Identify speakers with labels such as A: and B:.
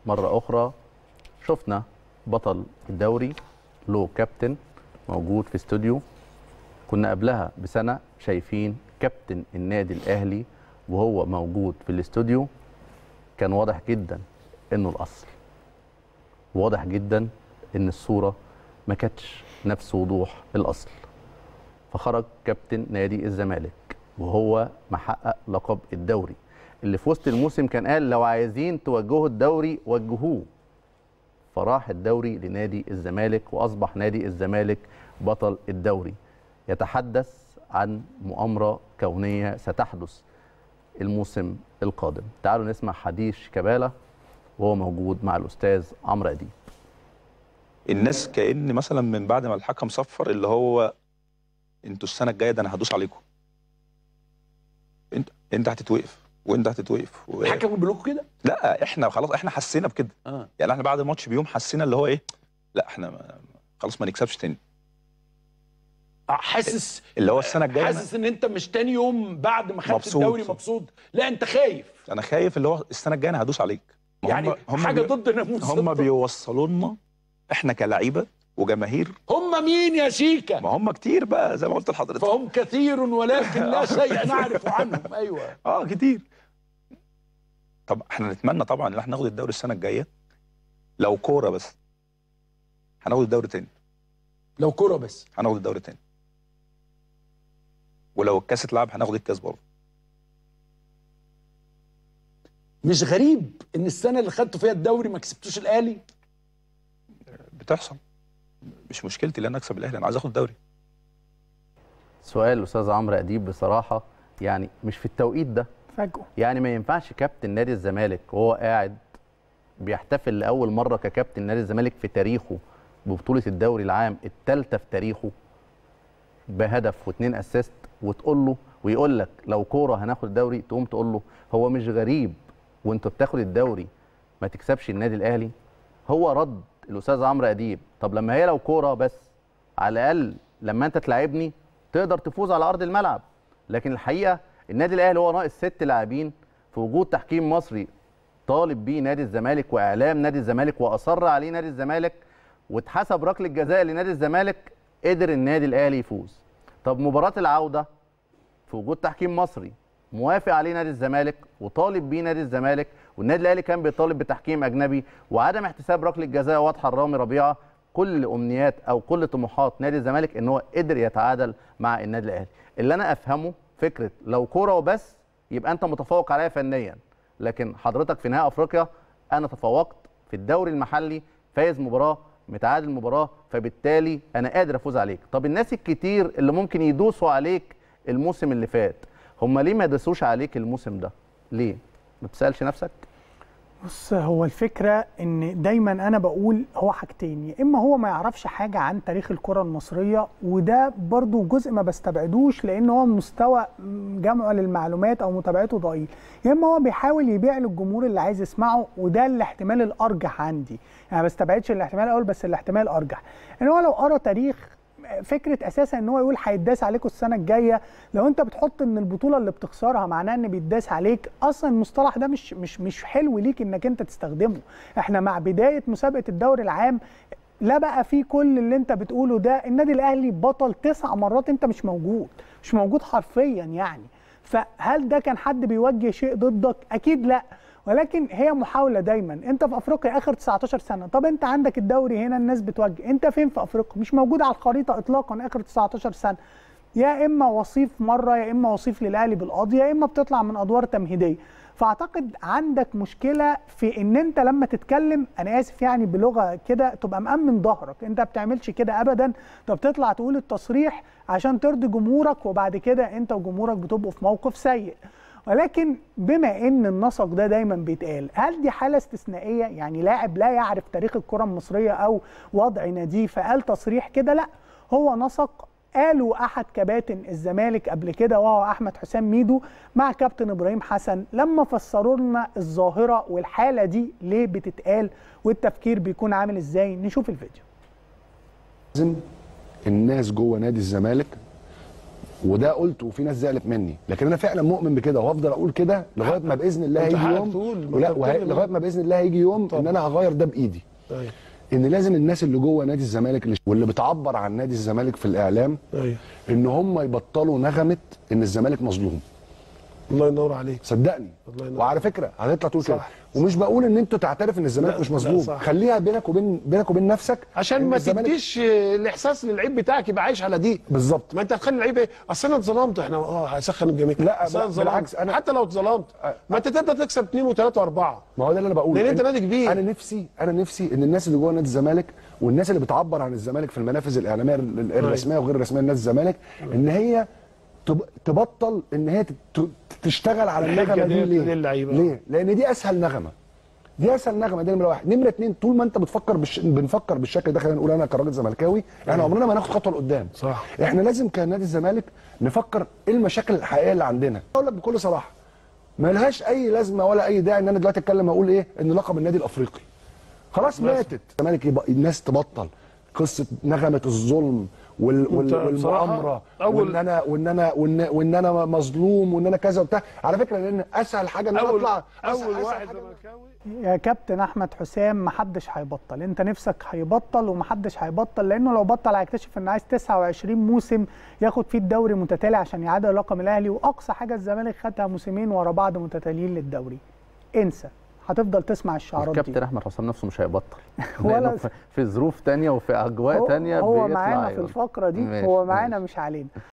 A: مره اخرى شفنا بطل الدوري له كابتن موجود في استوديو كنا قبلها بسنه شايفين كابتن النادي الاهلي وهو موجود في الاستوديو كان واضح جدا انه الاصل واضح جدا ان الصوره ما كانتش نفس وضوح الاصل فخرج كابتن نادي الزمالك وهو محقق لقب الدوري اللي في وسط الموسم كان قال لو عايزين توجهوا الدوري وجهوه فراح الدوري لنادي الزمالك واصبح نادي الزمالك بطل الدوري يتحدث عن مؤامره كونيه ستحدث الموسم القادم تعالوا نسمع حديث شيكابالا وهو موجود مع الاستاذ عمرو اديب
B: الناس كأن مثلا من بعد ما الحكم صفر اللي هو انتوا السنه الجايه ده انا هدوس عليكم انت انت هتتوقف وانت هتتوقف و...
C: الحكم بيقول لكم كده
B: لا احنا خلاص احنا حسينا بكده
C: اه
B: يعني احنا بعد الماتش بيوم حسينا اللي هو ايه لا احنا ما... خلاص ما نكسبش تاني
C: حاسس
B: اللي هو السنه الجايه أنا-
C: حاسس ان انت مش تاني يوم بعد ما خدت
B: مبسوط.
C: الدوري مبسوط لا انت خايف
B: انا خايف اللي هو السنه الجايه انا هدوس عليك ما
C: يعني
B: هم
C: حاجه
B: بي...
C: ضد ناموس
B: هم
C: الضد.
B: بيوصلوا لنا احنا كلعيبه وجماهير
C: هم مين يا شيكا
B: ما هم كتير بقى زي ما قلت لحضرتك
C: فهم كثير ولكن لا شيء نعرف عنهم ايوه
B: اه كتير طب احنا نتمنى طبعا ان احنا ناخد الدوري السنه الجايه لو كوره بس هناخد الدوري تاني
C: لو كرة بس
B: هناخد الدوري تاني ولو الكاس اتلعب هناخد الكاس برضه
C: مش غريب ان السنه اللي خدتوا فيها الدوري ما كسبتوش الاهلي
B: بتحصل مش مشكلتي ان انا اكسب الاهلي انا عايز اخد الدوري
A: سؤال الاستاذ عمرو اديب بصراحه يعني مش في التوقيت ده
D: فجأة
A: يعني ما ينفعش كابتن نادي الزمالك وهو قاعد بيحتفل لاول مره ككابتن نادي الزمالك في تاريخه ببطوله الدوري العام الثالثه في تاريخه بهدف واثنين اسيست وتقول له ويقول لك لو كوره هناخد الدوري تقوم تقول له هو مش غريب وانت بتاخد الدوري ما تكسبش النادي الاهلي هو رد الاستاذ عمرو اديب طب لما هي لو كوره بس على الاقل لما انت تلعبني تقدر تفوز على ارض الملعب لكن الحقيقه النادي الاهلي هو ناقص ست لاعبين في وجود تحكيم مصري طالب بيه نادي الزمالك واعلام نادي الزمالك واصر عليه نادي الزمالك واتحسب ركله جزاء لنادي الزمالك قدر النادي الاهلي يفوز طب مباراه العوده في وجود تحكيم مصري موافق عليه نادي الزمالك وطالب بيه نادي الزمالك والنادي الاهلي كان بيطالب بتحكيم اجنبي وعدم احتساب ركله جزاء واضحه لرامي ربيعه كل امنيات او كل طموحات نادي الزمالك ان هو قدر يتعادل مع النادي الاهلي اللي انا افهمه فكره لو كوره وبس يبقى انت متفوق عليا فنيا لكن حضرتك في نهائي افريقيا انا تفوقت في الدوري المحلي فايز مباراه متعادل مباراه فبالتالي انا قادر افوز عليك طب الناس الكتير اللي ممكن يدوسوا عليك الموسم اللي فات هم ليه ما يدوسوش عليك الموسم ده ليه ما بتسالش نفسك
D: بص هو الفكرة ان دايما انا بقول هو حاجتين يا اما هو ما يعرفش حاجة عن تاريخ الكرة المصرية وده برضو جزء ما بستبعدوش لان هو مستوى جمعه للمعلومات او متابعته ضئيل يا اما هو بيحاول يبيع للجمهور اللي عايز يسمعه وده الاحتمال الارجح عندي يعني ما بستبعدش الاحتمال الاول بس الاحتمال الارجح ان هو لو قرا تاريخ فكره اساسا ان هو يقول هيتداس عليكم السنه الجايه لو انت بتحط ان البطوله اللي بتخسرها معناها ان بيتداس عليك اصلا المصطلح ده مش مش مش حلو ليك انك انت تستخدمه احنا مع بدايه مسابقه الدوري العام لا بقى في كل اللي انت بتقوله ده النادي الاهلي بطل تسع مرات انت مش موجود مش موجود حرفيا يعني فهل ده كان حد بيوجه شيء ضدك اكيد لا ولكن هي محاولة دايما انت في افريقيا اخر 19 سنة طب انت عندك الدوري هنا الناس بتوجه انت فين في افريقيا مش موجود على الخريطة اطلاقا اخر 19 سنة يا اما وصيف مرة يا اما وصيف للاهلي بالقاضي يا اما بتطلع من ادوار تمهيدية فاعتقد عندك مشكلة في ان انت لما تتكلم انا اسف يعني بلغة كده تبقى مأمن ظهرك انت ما بتعملش كده ابدا انت بتطلع تقول التصريح عشان ترضي جمهورك وبعد كده انت وجمهورك بتبقوا في موقف سيء ولكن بما ان النسق ده دايما بيتقال هل دي حاله استثنائيه يعني لاعب لا يعرف تاريخ الكره المصريه او وضع ناديه فقال تصريح كده لا هو نسق قالوا احد كباتن الزمالك قبل كده وهو احمد حسام ميدو مع كابتن ابراهيم حسن لما فسروا لنا الظاهره والحاله دي ليه بتتقال والتفكير بيكون عامل ازاي نشوف الفيديو
E: لازم الناس جوه نادي الزمالك وده قلته وفي ناس زعلت مني لكن انا فعلا مؤمن بكده وهفضل اقول كده لغايه ما باذن الله
F: أنت
E: هيجي
F: حقك
E: يوم
F: تقول، ما
E: ولا
F: أنت
E: وهي-
F: بتتكلم
E: لغايه ما باذن الله هيجي يوم ان
F: طبعا.
E: انا هغير ده بايدي
F: ايوه
E: ان لازم الناس اللي جوه نادي الزمالك اللي- واللي بتعبر عن نادي الزمالك في الاعلام
F: ايوه
E: ان هم يبطلوا نغمه ان الزمالك مظلوم
F: الله ينور عليك
E: صدقني
F: الله ينور.
E: وعلى فكره هتطلع تقول كده
F: صح.
E: ومش بقول ان انتوا تعترف ان الزمالك
F: لا،
E: مش
F: لا،
E: مظلوم
F: صح.
E: خليها بينك وبين بينك وبين نفسك
F: عشان
E: إن
F: ما
E: الزمالك-
F: تديش آه، الاحساس للعيب بتاعك يبقى عايش على دي
E: بالظبط
F: ما انت هتخلي اللعيب ايه اصل انا اتظلمت احنا اه هسخن الجميع
E: لا،
F: أصل أنا
E: بل-
F: اتظلمت.
E: بالعكس، أنا-
F: حتى لو اتظلمت ما انت تقدر تكسب اثنين وثلاثه واربعه
E: ما هو ده اللي انا بقوله
F: لأن أنت
E: إن-
F: نادي كبير.
E: انا نفسي انا نفسي ان الناس اللي جوه نادي الزمالك والناس اللي بتعبر عن الزمالك في المنافذ الاعلاميه ال- الرسميه وغير الرسميه لنادي الزمالك ان هي تب- تبطل ان هي تت- تشتغل على
F: الحجة
E: النغمه دي
F: ديت
E: ليه؟
F: للعيبة.
E: ليه؟ لان دي اسهل نغمه دي اسهل نغمه دي نمره واحد نمره اتنين طول ما انت بتفكر بالش... بنفكر بالشكل ده خلينا نقول انا كراجل زملكاوي احنا عمرنا ما هناخد خطوه لقدام
F: صح.
E: احنا لازم كنادي الزمالك نفكر ايه المشاكل الحقيقيه اللي عندنا اقول لك بكل صراحه ملهاش اي لازمه ولا اي داعي ان انا دلوقتي اتكلم اقول ايه ان لقب النادي الافريقي خلاص ماتت الزمالك يبقى الناس تبطل قصه نغمه الظلم وال وال
F: أنت بصراحة
E: والمؤامره
F: أول-
E: وان انا وان انا وان, وإن انا مظلوم وان انا كذا وبتاع على فكره لان اسهل حاجه ان انا
F: اول
E: اطلع أسهل-
F: اول
E: أسهل
F: واحد
E: حاجة-
F: زملكاوي
D: يا كابتن احمد حسام محدش هيبطل انت نفسك هيبطل ومحدش هيبطل لانه لو بطل هيكتشف ان عايز 29 موسم ياخد فيه الدوري متتالي عشان يعادل رقم الاهلي واقصى حاجه الزمالك خدها موسمين ورا بعض متتاليين للدوري انسى هتفضل تسمع الشعارات دي
A: الكابتن احمد حسام نفسه مش هيبطل
D: ولا
A: لأنه في- في ظروف تانية وفي اجواء
D: هو-
A: تانية
D: هو
A: بيطلع
D: معانا في
A: يقول.
D: الفقره دي
A: ماشي،
D: هو معانا
A: ماشي.
D: مش علينا